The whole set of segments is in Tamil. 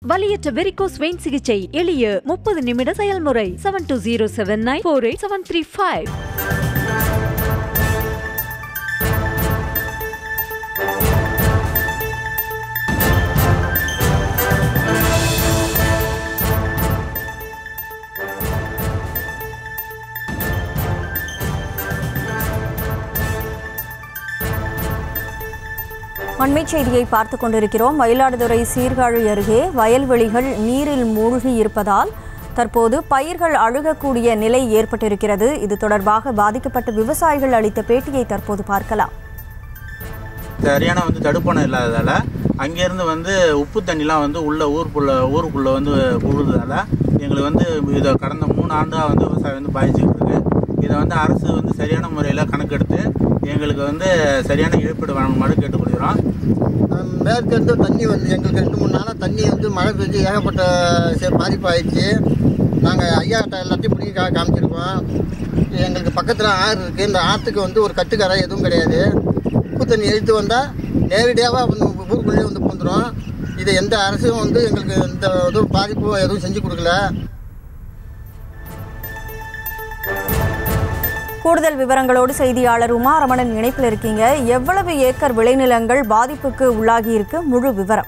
வலியற்ற வெரிகோஸ் வெயின் சிகிச்சை எளிய முப்பது நிமிட செயல்முறை seven two zero seven nine four eight seven three five அண்மைச் செய்தியை பார்த்துக் கொண்டிருக்கிறோம் மயிலாடுதுறை சீர்காழி அருகே வயல்வெளிகள் நீரில் மூழ்கி இருப்பதால் தற்போது பயிர்கள் அழுகக்கூடிய நிலை ஏற்பட்டிருக்கிறது இது தொடர்பாக பாதிக்கப்பட்ட விவசாயிகள் அளித்த பேட்டியை தற்போது பார்க்கலாம் சரியான வந்து தடுப்பணை இல்லாததால் அங்கேருந்து வந்து உப்பு தண்ணிலாம் வந்து உள்ள ஊருக்குள்ள ஊருக்குள்ளே வந்து புழுறதால எங்களுக்கு வந்து இதை கடந்த மூணு ஆண்டாக வந்து விவசாயம் வந்து பாதிச்சுக்கிட்டு இருக்கு இதை வந்து அரசு வந்து சரியான முறையில் கணக்கெடுத்து எங்களுக்கு வந்து சரியான இழப்பீடு வழங்குமாறு கேட்டுக்கொள்கிறோம் மேற்கிருந்து தண்ணி வந்து எங்களுக்கு ரெண்டு மூணு நாளாக தண்ணி வந்து மழை பெஞ்சு ஏகப்பட்ட சே- பாதிப்பாயிடுச்சு நாங்கள் ஐயாட்ட எல்லாத்தையும் பிடிக்க கா காமிச்சிருக்கோம் எங்களுக்கு பக்கத்தில் ஆறு இருக்குது இந்த ஆற்றுக்கு வந்து ஒரு கட்டுக்கரை எதுவும் கிடையாது உப்பு தண்ணி இழுத்து வந்தால் நேரடியாக வந்து ஊருக்குள்ளே வந்து பூந்துடும் இதை எந்த அரசும் வந்து எங்களுக்கு எந்த இதுவும் பாதிப்பும் எதுவும் செஞ்சு கொடுக்கல கூடுதல் விவரங்களோடு செய்தியாளர் உமா ரமணன் இணைப்பில் இருக்கீங்க எவ்வளவு ஏக்கர் விளைநிலங்கள் பாதிப்புக்கு உள்ளாகி இருக்கு முழு விவரம்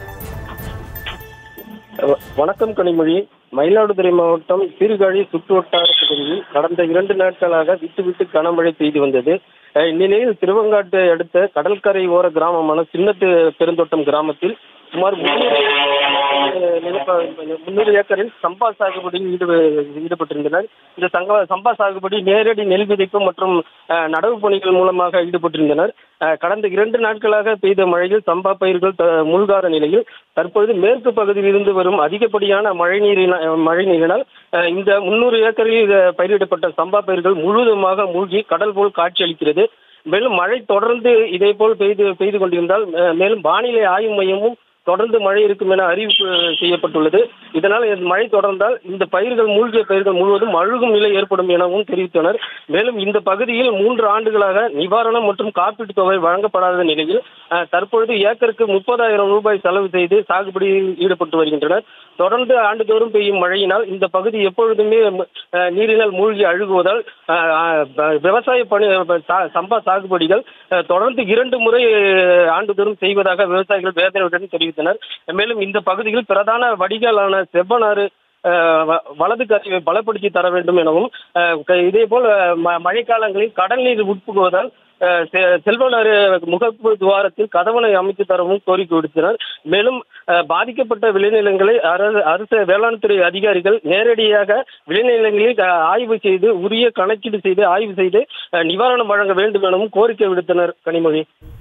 வ- வணக்கம் கனிமொழி மயிலாடுதுறை மாவட்டம் சீர்காழி சுற்றுவட்டார பகுதியில் கடந்த இரண்டு நாட்களாக விட்டு விட்டு கனமழை பெய்து வந்தது அஹ் இந்நிலையில் திருவங்காட்டை அடுத்த கடற்கரை ஓர கிராமமான சின்னத்து பெருந்தோட்டம் கிராமத்தில் சுமார் முன்னூறு அஹ், நிலப்ப- முன்னூறு ஏக்கரில் சம்பா சாகுபடியில் ஈடு ஈடுபட்டிருந்தனர் இந்த சங்க சம்பா சாகுபடி நேரடி நெல் விதைப்பு மற்றும் அஹ், நடவு பணிகள் மூலமாக ஈடுபட்டிருந்தனர் அஹ், கடந்த இரண்டு நாட்களாக பெய்த மழையில் சம்பா பயிர்கள் த- மூழ்காத நிலையில் தற்பொழுது மேற்கு பகுதியில் இருந்து வரும் அதிகப்படியான மழை நீரின மழை நீரினால் அஹ், இந்த முன்னூறு ஏக்கரில் அஹ், பயிரிடப்பட்ட சம்பா பயிர்கள் முழுவதுமாக மூழ்கி கடல் போல் காட்சியளிக்கிறது மேலும் மழை தொடர்ந்து இதே போல் பெய்து பெய்து கொண்டிருந்தால் அஹ், மேலும் வானிலை ஆய்வு மையமும் தொடர்ந்து மழை இருக்கும் என அறிவிப்பு செய்யப்பட்டுள்ளது இதனால் இந்த மழை தொடர்ந்தால் இந்த பயிர்கள் மூழ்கிய பயிர்கள் முழுவதும் அழுகும் நிலை ஏற்படும் எனவும் தெரிவித்தனர் மேலும் இந்த பகுதியில் மூன்று ஆண்டுகளாக நிவாரணம் மற்றும் காப்பீட்டுத் தொகை வழங்கப்படாத நிலையில் அஹ், தற்பொழுது ஏக்கருக்கு முப்பதாயிரம் ரூபாய் செலவு செய்து சாகுபடியில் ஈடுபட்டு வருகின்றனர் தொடர்ந்து ஆண்டுதோறும் பெய்யும் மழையினால் இந்த பகுதி எப்பொழுதுமே அஹ், நீரினால் மூழ்கி அழுகுவதால் அஹ், அஹ், விவசாய பணி சா- சம்பா சாகுபடிகள் அஹ், தொடர்ந்து இரண்டு முறை அஹ், ஆண்டுதோறும் செய்வதாக விவசாயிகள் வேதனையுடன் தெரிவித்தனர் மேலும் இந்த பகுதியில் பிரதான வடிகாலான செவ்வனாறு அஹ், வ- வலது கரையை பலப்படுத்தி தர வேண்டும் எனவும் அஹ், க- இதேபோல் அஹ், ம- மழைக்காலங்களில் கடல் நீர் உட்புகுவதால் அஹ், செ- செல்வனாறு முகப்பு துவாரத்தில் கதவணை அமைத்து தரவும் கோரிக்கை விடுத்தனர் மேலும் அஹ், பாதிக்கப்பட்ட விளைநிலங்களை அரசு அரசு வேளாண் துறை அதிகாரிகள் நேரடியாக விளைநிலங்களில் அஹ், ஆய்வு செய்து உரிய கணக்கீடு செய்து ஆய்வு செய்து அஹ், நிவாரணம் வழங்க வேண்டும் எனவும் கோரிக்கை விடுத்தனர் கனிமொழி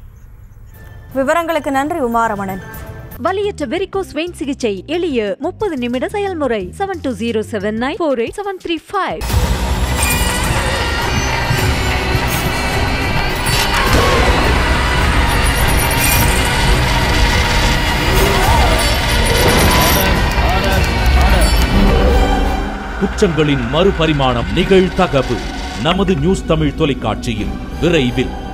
விவரங்களுக்கு நன்றி உமா ரமணன் வலியற்ற வெரிகோஸ் வெயின் சிகிச்சை எளிய முப்பது நிமிட செயல்முறை seven two zero seven nine four eight seven three five குற்றங்களின் மறுபரிமாணம் நிகழ்தகவு நமது நியூஸ் தமிழ் தொலைக்காட்சியில் விரைவில்